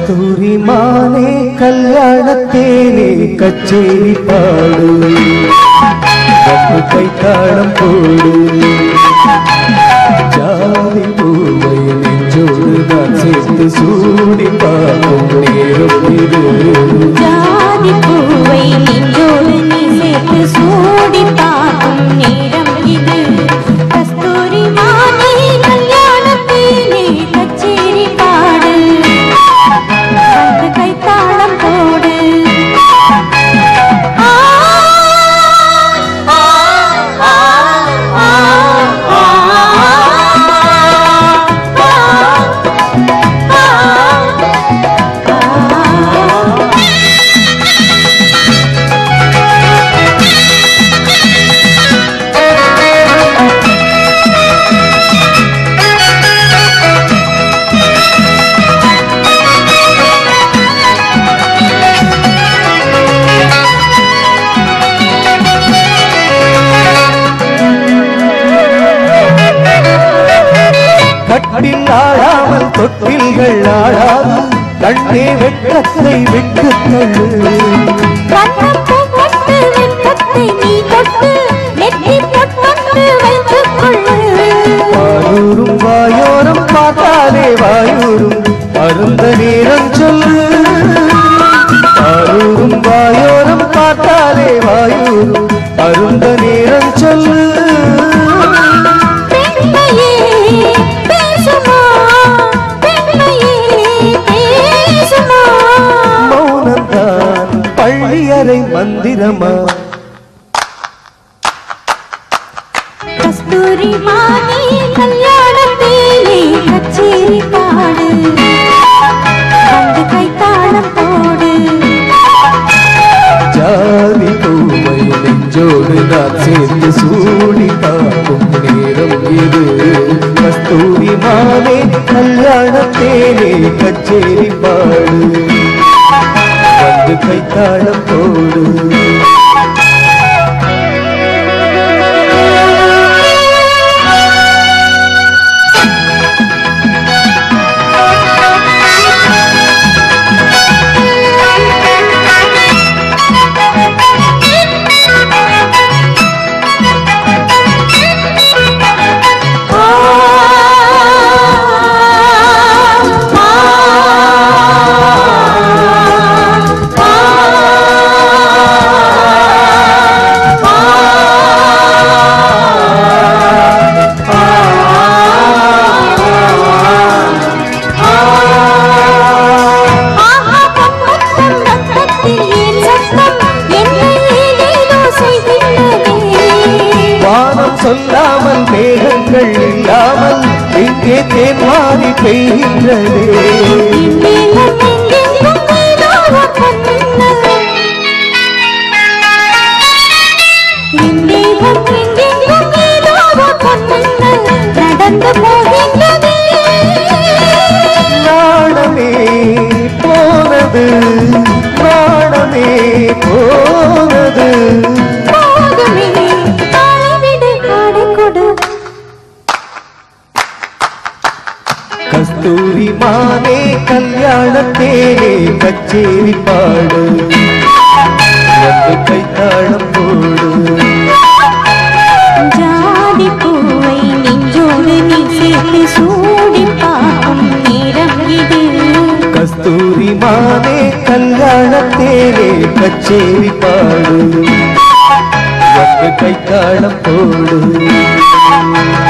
கஸ்தூரி மானே கல்யாணத்தேனே கச்சேரி பாடு வந்து கைத்தாளம் போடு ஜாதி பூவை நெஞ்சோடு நான் சேர்த்து சூடி பார்க்கும் நேரம் இது ஜாதி பூவை நெஞ்சோடு நீ சேர்த்து சூடி பார்க்கும் நேரம் இது கஸ்தூரி மானே கல்யாணத்தேனே கச்சேரி பாடு வந்து கைத்தாளம் போடு ஆ, ஆ, ஆ, ஆ, ஆ, ஆ, ஆ. கட்டில் ஆடாமல் தொட்டில்கள் ஆடாது கண்ணே வெட்கத்தை விட்டு தள்ளு கண்ணப்பூ பொட்டு வெட்கத்தை நீ தொட்டு நெற்றி பொட்டு வைத்துக் கொள்ளு வாயூரும் வாயோரம் பார்த்தாலே வாயூரும் அருந்த நேரம் சொல்லு வாயூரும் வாயோரம் பார்த்தாலே வாயூரும் அருந்த நேரம் சொல்லு பெண்மையே பேசுமா பெண்மையே பேசுமா மௌனம்தான் பள்ளியறை மந்திரமா கஸ்தூரி மானே கல்யாணத்தேனே கச்சேரி பாடு வந்து கைத்தாளம் போடு ஜாதி பூவை நெஞ்சோடு நான் சேர்ந்து சூடி பார்க்கும் நேரம் இது கஸ்தூரி மானே கல்யாணத்தேனே கச்சேரி பாடு வந்து கைத்தாளம் போடு ஆஹா பொன்முத்தம் ரத்தத்தில் ஏன் சத்தம் என்னை ஏதேதோ செய்கின்றதே வானம் சொல்லாமல் மேகங்கள் இல்லாமல் எங்கே தேன் மாறி பெய்கின்றதே இந்நேரம் எங்கெங்கும் ஏதோ ஒரு பொன்னல். இந்நேரம் எங்கெங்கும் ஏதோ ஒரு பொன்னல் நடந்து போகின்றதே. நாணமே போனது நாணமே போனது போதுமே, தாழவிடு, ஆடிக்கொடு. கஸ்தூரி மானே கல்யாணத்தேனே கச்சேரி பாடு வந்து கைத்தாளம் போடு ஜாதி பூவை நெஞ்சோடு நீ சேர்த்து சூடி பார்க்கும் நேரம் இது கஸ்தூரி மானே கல்யாணத்தேனே கச்சேரி பாடு வந்து கைத்தாளம் போடு